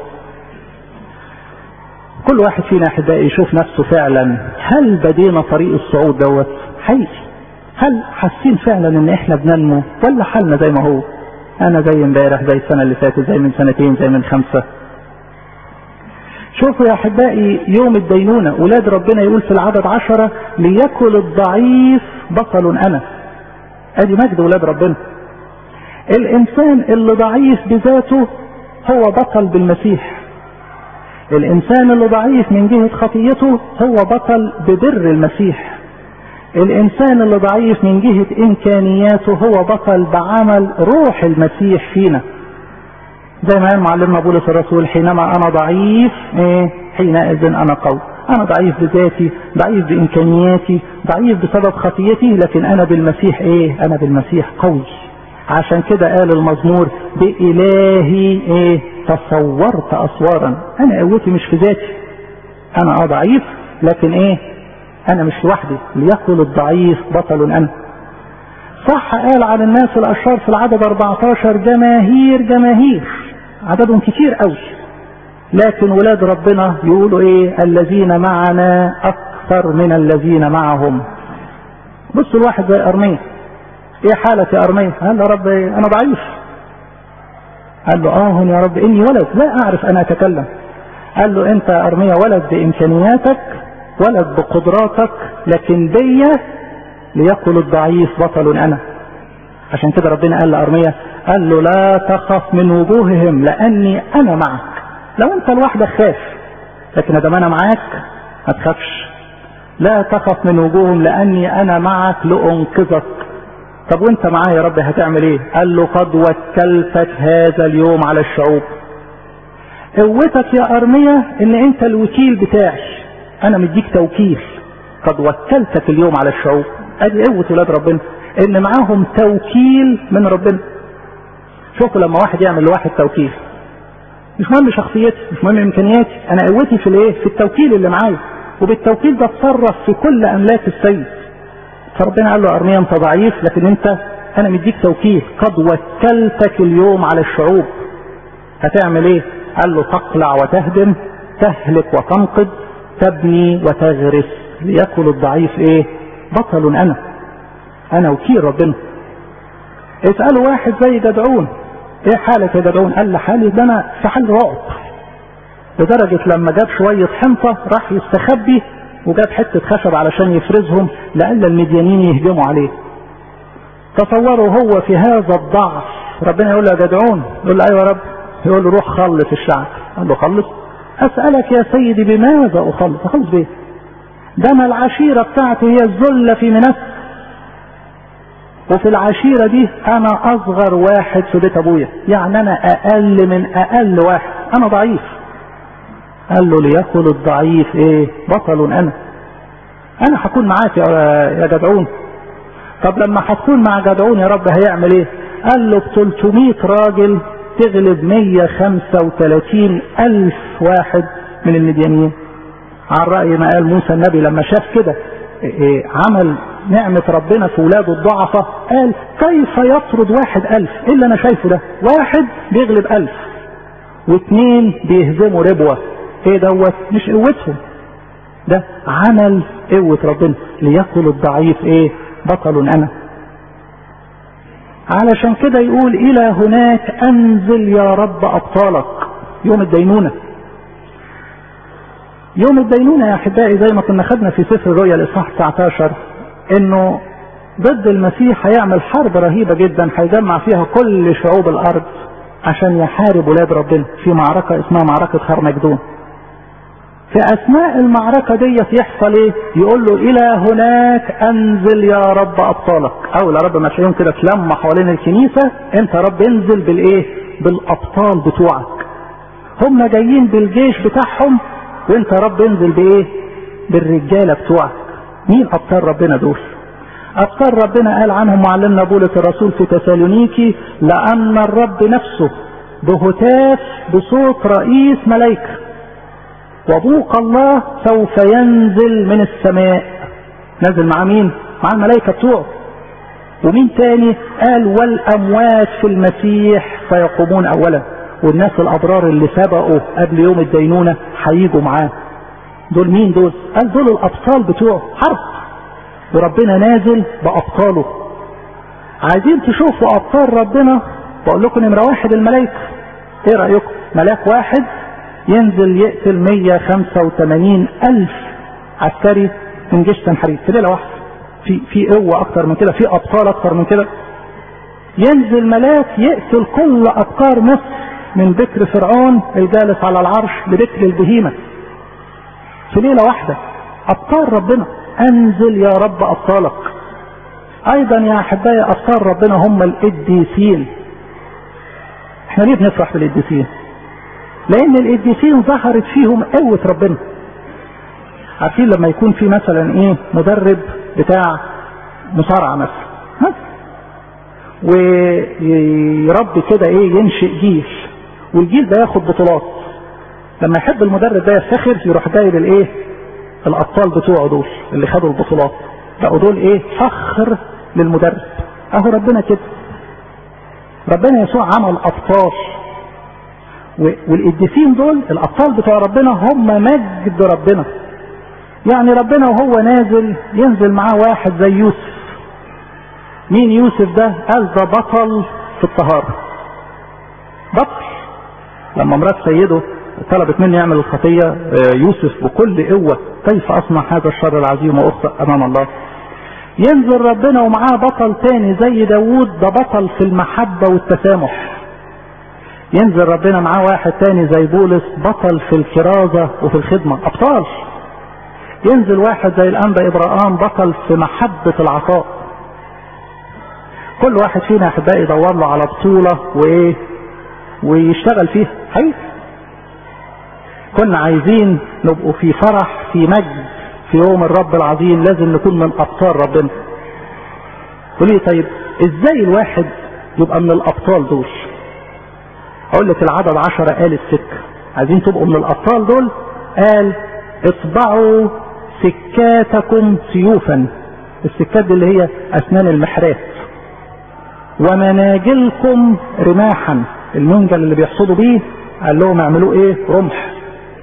كل واحد فينا احبائي يشوف نفسه فعلا هل بدينا طريق الصعود دوت حقيقي هل حاسين فعلا ان احنا بننمو ولا حالنا زي ما هو انا زي امبارح زي السنه اللي فاتت زي من سنتين زي من خمسه شوفوا يا احبائي يوم الدينونة ولاد ربنا يقول في العدد عشرة ليكل الضعيف بطل انا ادي مجد ولاد ربنا الانسان اللي ضعيف بذاته هو بطل بالمسيح الانسان اللي ضعيف من جهة خطيته هو بطل ببر المسيح الانسان اللي ضعيف من جهة امكانياته هو بطل بعمل روح المسيح فينا زي ما قال معلمنا بولس الرسول حينما انا ضعيف ايه حينئذ انا قوي انا ضعيف بذاتي ضعيف بامكانياتي ضعيف بسبب خطيتي لكن انا بالمسيح ايه انا بالمسيح قوي عشان كده قال المزمور بإلهي ايه تصورت اسوارا انا قوتي مش في ذاتي انا اه ضعيف لكن ايه انا مش لوحدي ليقل الضعيف بطل انا صح قال عن الناس الاشرار في العدد 14 جماهير جماهير عددهم كتير قوي لكن ولاد ربنا يقولوا ايه الذين معنا اكثر من الذين معهم بصوا الواحد زي ارميه ايه حالك يا ارميه قال له رب انا ضعيف قال له اه يا رب اني ولد لا اعرف ان اتكلم قال له انت يا ارميه ولد بامكانياتك ولد بقدراتك لكن بي ليقل الضعيف بطل انا عشان كده ربنا قال لارميه قال له لا تخف من وجوههم لاني انا معك لو انت لوحدك خاف لكن ادام انا معاك ما تخافش لا تخف من وجوههم لاني انا معك لانقذك طب وانت معايا يا رب هتعمل ايه قال له قد وكلتك هذا اليوم على الشعوب قوتك يا ارمية ان انت الوكيل بتاعي انا مديك توكيل قد وكلتك اليوم على الشعوب ادي قوة ولاد ربنا ان معاهم توكيل من ربنا شوفوا لما واحد يعمل لواحد توكيل مش مهم شخصيتي مش مهم امكانياتي انا قوتي في الايه في التوكيل اللي معايا وبالتوكيل ده اتصرف في كل املاك السيد فربنا قال له ارميا انت ضعيف لكن انت انا مديك توكيل قد وكلتك اليوم على الشعوب هتعمل ايه قال له تقلع وتهدم تهلك وتنقض تبني وتغرس ليأكل الضعيف ايه بطل انا انا وكيل ربنا اسألوا واحد زي جدعون ايه حالك يا جدعون قال لي حالي ده انا في حال رعب لدرجة لما جاب شوية حنطة راح يستخبي وجاب حتة خشب علشان يفرزهم لألا المديانين يهجموا عليه تصوروا هو في هذا الضعف ربنا يقول له يا جدعون يقول له ايوه يا رب يقول له روح خلص الشعب قال له خلص اسألك يا سيدي بماذا اخلص اخلص بايه ده انا العشيرة بتاعتي هي الذلة في منسك وفي العشيرة دي انا اصغر واحد في بيت ابويا يعني انا اقل من اقل واحد انا ضعيف قال له ليأكل الضعيف ايه بطل انا انا هكون معاك يا جدعون طب لما هتكون مع جدعون يا رب هيعمل ايه قال له ب 300 راجل تغلب 135 الف واحد من المديانين على رأي ما قال موسى النبي لما شاف كده إيه عمل نعمة ربنا في ولاده الضعفة قال كيف يطرد واحد ألف إيه اللي أنا شايفه ده واحد بيغلب ألف واثنين بيهزموا ربوة ايه دوت مش قوتهم ده عمل قوة ربنا ليقل الضعيف ايه بطل انا علشان كده يقول الى هناك انزل يا رب ابطالك يوم الدينونة يوم الدينونة يا احبائي زي ما كنا خدنا في سفر الرؤيا الاصحاح 19 انه ضد المسيح هيعمل حرب رهيبة جدا هيجمع فيها كل شعوب الارض عشان يحارب ولاد ربنا في معركة اسمها معركة خرمجدون في اثناء المعركة ديت يحصل ايه يقول له الى هناك انزل يا رب ابطالك او يا رب ما تلاقيهم كده تلمى حوالين الكنيسة انت يا رب انزل بالايه بالابطال بتوعك هم جايين بالجيش بتاعهم وانت يا رب انزل بايه بالرجالة بتوعك مين ابطال ربنا دول ابطال ربنا قال عنهم معلمنا بولس الرسول في تسالونيكي لان الرب نفسه بهتاف بصوت رئيس ملائكة وبوق الله سوف ينزل من السماء نزل مع مين مع الملائكة بتوعه ومين تاني قال والاموات في المسيح فيقومون اولا والناس الابرار اللي سبقوا قبل يوم الدينونة هيجوا معاه دول مين دول قال دول الابطال بتوعه حرب وربنا نازل بابطاله عايزين تشوفوا ابطال ربنا بقول لكم نمرة واحد الملائكة ايه رأيكم ملاك واحد ينزل يقتل 185 الف عسكري من جيش تنحريف في ليلة واحدة في في قوة اكتر من كده في ابطال اكتر من كده ينزل ملاك يقتل كل ابكار مصر من بكر فرعون الجالس على العرش لبكر البهيمة في ليلة واحدة ابطال ربنا انزل يا رب ابطالك ايضا يا احبائي ابطال ربنا هم القديسين احنا ليه بنفرح بالقديسين لان القديسين ظهرت فيهم قوة ربنا عارفين لما يكون في مثلا ايه مدرب بتاع مصارعة مثلا ويربي كده ايه ينشئ جيل والجيل ده ياخد بطولات لما يحب المدرب ده يفتخر يروح جايب الايه الابطال بتوعه دول اللي خدوا البطولات بقوا دول ايه فخر للمدرب اهو ربنا كده ربنا يسوع عمل ابطال والقديسين دول الابطال بتوع ربنا هم مجد ربنا يعني ربنا وهو نازل ينزل معاه واحد زي يوسف مين يوسف ده قال ده بطل في الطهارة بطل لما مرات سيده طلبت مني يعمل الخطية يوسف بكل قوة كيف أصنع هذا الشر العظيم وأخطئ أمام الله ينزل ربنا ومعاه بطل تاني زي داوود ده بطل في المحبة والتسامح ينزل ربنا معاه واحد تاني زي بولس بطل في الكرازة وفي الخدمة أبطال ينزل واحد زي الأنبا إبراهام بطل في محبة العطاء كل واحد فينا أحبائي يدور له على بطولة وإيه ويشتغل فيها حقيقي كنا عايزين نبقوا في فرح في مجد في يوم الرب العظيم لازم نكون من ابطال ربنا قولي طيب ازاي الواحد يبقى من الابطال دول اقول لك العدد عشرة قال السكة عايزين تبقوا من الابطال دول قال اطبعوا سكاتكم سيوفا السكات دي اللي هي اسنان المحرات ومناجلكم رماحا المنجل اللي بيحصدوا بيه قال لهم اعملوه ايه رمح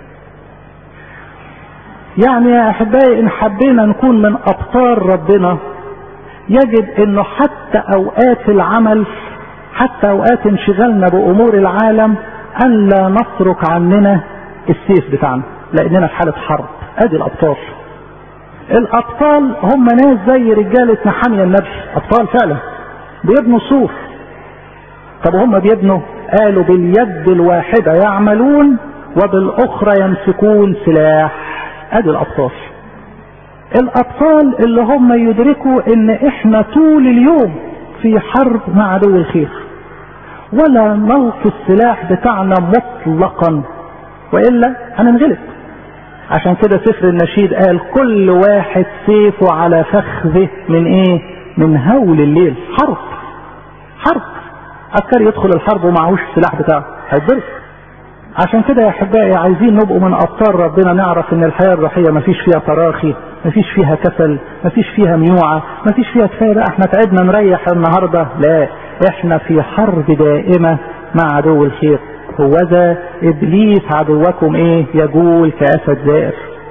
يعني يا احبائي ان حبينا نكون من ابطال ربنا يجب انه حتى اوقات العمل حتى اوقات انشغالنا بامور العالم ان لا نترك عننا السيف بتاعنا لاننا في حالة حرب ادي الابطال الابطال هم ناس زي رجالة نحامية النبي ابطال فعلا بيبنوا سور طب هم بيبنوا قالوا باليد الواحدة يعملون وبالاخرى يمسكون سلاح ادي الابطال الابطال اللي هم يدركوا ان احنا طول اليوم في حرب مع عدو الخير ولا نلقي السلاح بتاعنا مطلقا والا هننغلب عشان كده سفر النشيد قال كل واحد سيفه على فخذه من ايه من هول الليل حرب حرب عسكري يدخل الحرب ومعهوش السلاح بتاعه هيتضرب عشان كده يا احبائي عايزين نبقوا من ابطال ربنا نعرف ان الحياه الروحيه مفيش فيها تراخي مفيش فيها كسل مفيش فيها ميوعه مفيش فيها كفايه بقى احنا تعبنا نريح النهارده لا احنا في حرب دائمه مع عدو الخير هوذا ابليس عدوكم ايه يجول كاسد زائر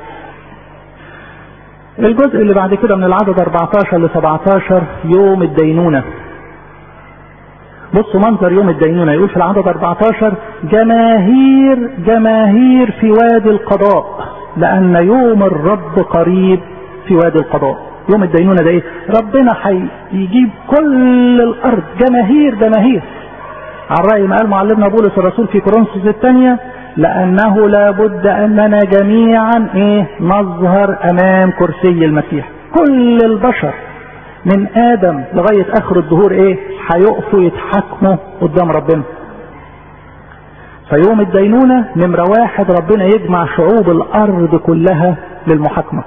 الجزء اللي بعد كده من العدد 14 ل 17 يوم الدينونه بصوا منظر يوم الدينونة يقول في العدد 14 جماهير جماهير في وادي القضاء لأن يوم الرب قريب في وادي القضاء يوم الدينونة ده ايه ربنا هيجيب كل الأرض جماهير جماهير على رأي ما قال معلمنا بولس الرسول في كورنثوس الثانية لأنه لابد أننا جميعا ايه نظهر أمام كرسي المسيح كل البشر من ادم لغاية اخر الظهور ايه هيقفوا يتحكموا قدام ربنا فيوم الدينونة نمرة واحد ربنا يجمع شعوب الارض كلها للمحاكمة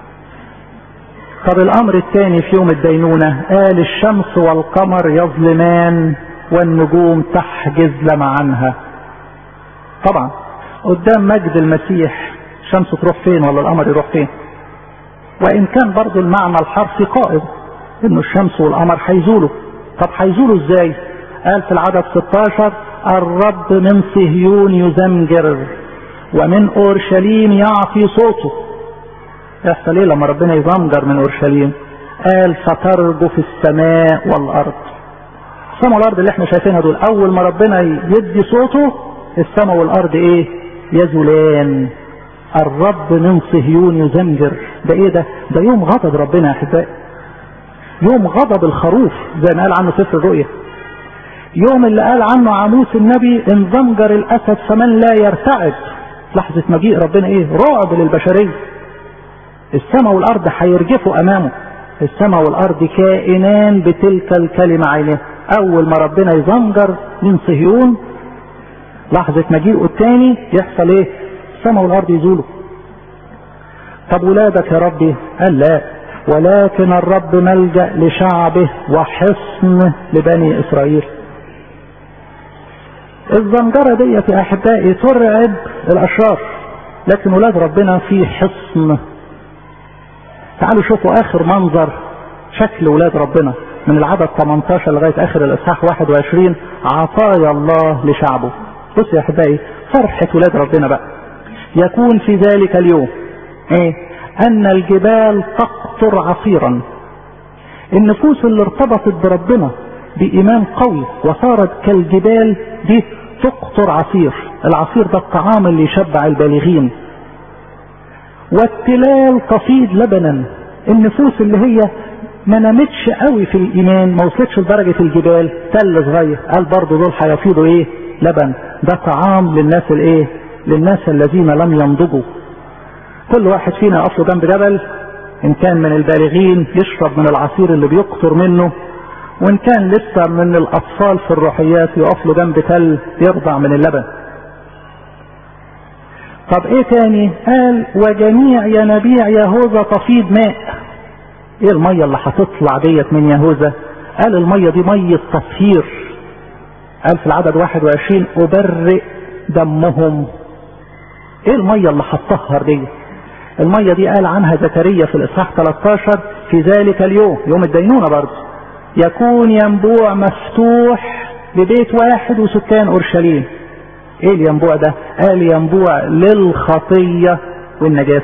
طب الامر الثاني في يوم الدينونة قال الشمس والقمر يظلمان والنجوم تحجز لما عنها طبعا قدام مجد المسيح الشمس تروح فين ولا القمر يروح فين وان كان برضو المعنى الحرفي قائم انه الشمس والقمر هيزولوا طب هيزولوا ازاي قال في العدد 16 الرب من صهيون يزمجر ومن اورشليم يعطي صوته يحصل ايه لما ربنا يزمجر من اورشليم قال فترجف السماء والارض السماء والارض اللي احنا شايفينها دول اول ما ربنا يدي صوته السماء والارض ايه يزولان الرب من صهيون يزمجر ده ايه ده ده يوم غضب ربنا يا احبائي يوم غضب الخروف زي ما قال عنه سفر الرؤيا يوم اللي قال عنه عاموس النبي ان زمجر الاسد فمن لا يرتعد لحظة مجيء ربنا ايه رعب للبشرية السماء والارض هيرجفوا امامه السماء والارض كائنان بتلك الكلمة عينه اول ما ربنا يزمجر من صهيون لحظة مجيئه الثاني يحصل ايه السماء والارض يزولوا طب ولادك يا ربي قال لا ولكن الرب ملجأ لشعبه وحصن لبني اسرائيل الزمجرة ديت يا احبائي ترعب الاشرار لكن ولاد ربنا في حصن تعالوا شوفوا اخر منظر شكل ولاد ربنا من العدد 18 لغاية اخر الاصحاح 21 عطايا الله لشعبه بص يا احبائي فرحة ولاد ربنا بقى يكون في ذلك اليوم ايه ان الجبال تقطر عصيرا النفوس اللي ارتبطت بربنا بايمان قوي وصارت كالجبال دي تقطر عصير العصير ده الطعام اللي يشبع البالغين والتلال تفيض لبنا النفوس اللي هي ما نامتش قوي في الايمان ما وصلتش لدرجه الجبال تل صغير قال برضه دول هيفيضوا ايه لبن ده طعام للناس الايه للناس الذين لم ينضجوا كل واحد فينا يقف له جنب جبل ان كان من البالغين يشرب من العصير اللي بيقطر منه وان كان لسه من الاطفال في الروحيات يقف له جنب تل يرضع من اللبن طب ايه تاني قال وجميع ينابيع يهوذا تفيض ماء ايه المية اللي هتطلع ديت من يهوذا قال المية دي مية تطهير قال في العدد 21 ابرئ دمهم ايه المية اللي هتطهر دي المية دي قال عنها زكريا في الاصحاح 13 في ذلك اليوم يوم الدينونة برضه يكون ينبوع مفتوح لبيت واحد وسكان اورشليم ايه الينبوع ده قال ينبوع للخطية والنجاسة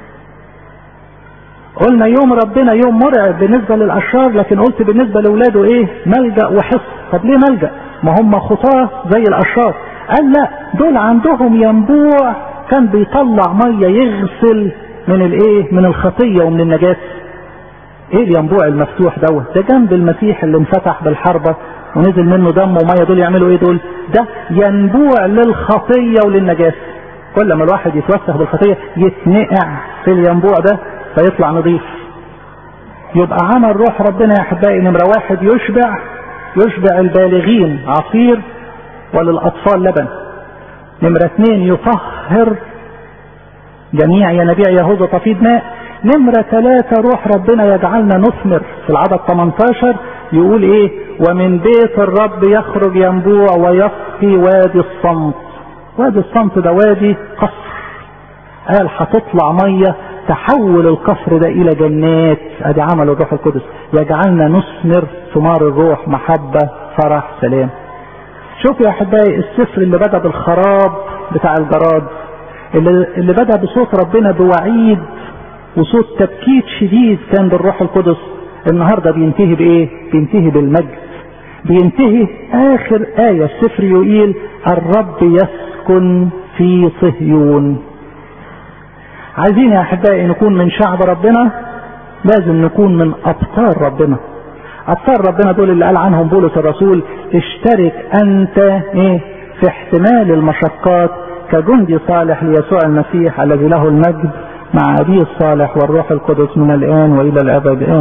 قلنا يوم ربنا يوم مرعب بالنسبة للأشرار لكن قلت بالنسبة لأولاده ايه ملجأ وحصن طب ليه ملجأ ما هم خطاة زي الأشرار قال لا دول عندهم ينبوع كان بيطلع مية يغسل من الايه من الخطية ومن النجاسة ايه الينبوع المفتوح دوت ده جنب المسيح اللي انفتح بالحربة ونزل منه دم وميه دول يعملوا ايه دول ده ينبوع للخطية وللنجاسة كل ما الواحد يتوسخ بالخطية يتنقع في الينبوع ده فيطلع نظيف يبقى عمل روح ربنا يا احبائي نمرة واحد يشبع يشبع البالغين عصير وللاطفال لبن نمرة اثنين يطهر جميع ينابيع يهوذا تفيض ماء نمرة ثلاثة روح ربنا يجعلنا نثمر في العدد 18 يقول ايه ومن بيت الرب يخرج ينبوع ويسقي وادي الصمت وادي الصمت ده وادي قصر قال هتطلع مية تحول القصر ده الى جنات ادي عمل الروح القدس يجعلنا نثمر ثمار الروح محبة فرح سلام شوف يا احبائي السفر اللي بدا بالخراب بتاع الجراد اللي, اللي بدا بصوت ربنا بوعيد وصوت تبكيت شديد كان بالروح القدس النهاردة بينتهي بايه بينتهي بالمجد بينتهي اخر آية السفر يقول الرب يسكن في صهيون عايزين يا احبائي نكون من شعب ربنا لازم نكون من ابطال ربنا ابطال ربنا دول اللي قال عنهم بولس الرسول اشترك انت ايه في احتمال المشقات كجندي صالح ليسوع المسيح الذي له المجد مع أبيه الصالح والروح القدس من الآن وإلى الأبد